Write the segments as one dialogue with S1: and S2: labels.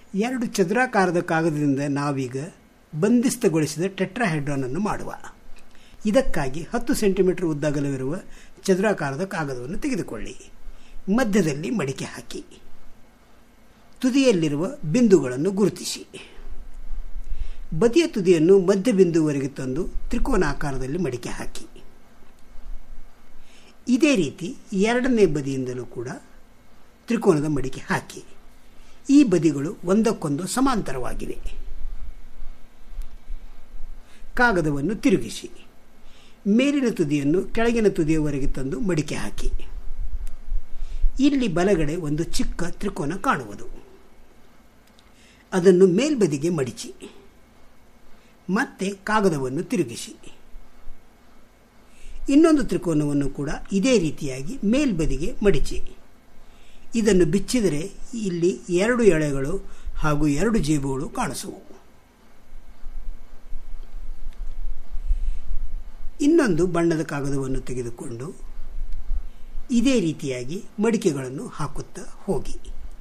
S1: ಎರಡು ಚದುರಾಕಾರದ ಕಾಗದದಿಂದ ನಾವೀಗ ಬಂಧಿಸ್ತಗೊಳಿಸಿದ ಟೆಟ್ರಾಹೆಡ್ರಾನನ್ನು ಮಾಡುವ ಇದಕ್ಕಾಗಿ ಹತ್ತು ಸೆಂಟಿಮೀಟರ್ ಉದ್ದಗಲವಿರುವ ಚದುರಾಕಾರದ ಕಾಗದವನ್ನು ತೆಗೆದುಕೊಳ್ಳಿ ಮಧ್ಯದಲ್ಲಿ ಮಡಿಕೆ ಹಾಕಿ ತುದಿಯಲ್ಲಿರುವ ಬಿಂದುಗಳನ್ನು ಗುರುತಿಸಿ ಬದಿಯ ತುದಿಯನ್ನು ಮಧ್ಯ ಬಿಂದುವರೆಗೆ ತಂದು ತ್ರಿಕೋನಾಕಾರದಲ್ಲಿ ಮಡಿಕೆ ಹಾಕಿ ಇದೇ ರೀತಿ ಎರಡನೇ ಬದಿಯಿಂದಲೂ ಕೂಡ ತ್ರಿಕೋನದ ಮಡಿಕೆ ಹಾಕಿ ಈ ಬದಿಗಳು ಒಂದಕ್ಕೊಂದು ಸಮಾಂತರವಾಗಿವೆ ಕಾಗದವನ್ನು ತಿರುಗಿಸಿ ಮೇಲಿನ ತುದಿಯನ್ನು ಕೆಳಗಿನ ತುದಿಯವರೆಗೆ ತಂದು ಮಡಿಕೆ ಹಾಕಿ ಇಲ್ಲಿ ಬಲಗಡೆ ಒಂದು ಚಿಕ್ಕ ತ್ರಿಕೋನ ಕಾಣುವುದು ಅದನ್ನು ಮೇಲ್ಬದಿಗೆ ಮಡಿಚಿ ಮತ್ತೆ ಕಾಗದವನ್ನು ತಿರುಗಿಸಿ ಇನ್ನೊಂದು ತ್ರಿಕೋನವನ್ನು ಕೂಡ ಇದೇ ರೀತಿಯಾಗಿ ಮೇಲ್ಬದಿಗೆ ಮಡಿಚಿ ಇದನ್ನು ಬಿಚ್ಚಿದರೆ ಇಲ್ಲಿ ಎರಡು ಎಳೆಗಳು ಹಾಗೂ ಎರಡು ಜೇಬುಗಳು ಕಾಣಿಸುವು ಇನ್ನೊಂದು ಬಣ್ಣದ ಕಾಗದವನ್ನು ತೆಗೆದುಕೊಂಡು ಇದೇ ರೀತಿಯಾಗಿ ಮಡಿಕೆಗಳನ್ನು ಹಾಕುತ್ತಾ ಹೋಗಿ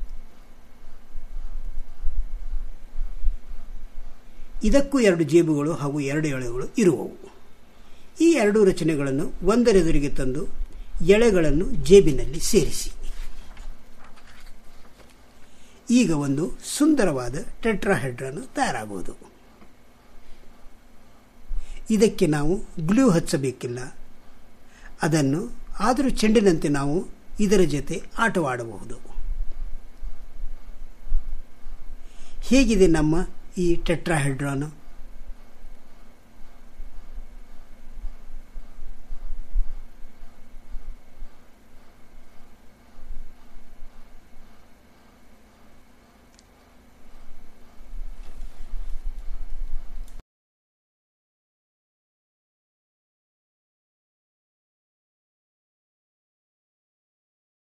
S1: ಇದಕ್ಕೂ ಎರಡು ಜೇಬುಗಳು ಹಾಗೂ ಎರಡು ಎಳೆಗಳು ಇರುವವು ಈ ಎರಡು ರಚನೆಗಳನ್ನು ಒಂದರೆದುರಿಗೆ ತಂದು ಎಳೆಗಳನ್ನು ಜೇಬಿನಲ್ಲಿ ಸೇರಿಸಿ ಈಗ ಒಂದು ಸುಂದರವಾದ ಟೆಟ್ರಾಹೆಡ್ರನ್ ತಯಾರಾಗುವುದು ಇದಕ್ಕೆ ನಾವು ಗ್ಲೂ ಹಚ್ಚಬೇಕಿಲ್ಲ ಅದನ್ನು ಆದರೂ ಚೆಂಡಿನಂತೆ ನಾವು ಇದರ ಜೊತೆ ಆಟವಾಡಬಹುದು ಹೇಗಿದೆ ನಮ್ಮ ಈ ಟೆಟ್ರಾಹೆಡ್ರಾನು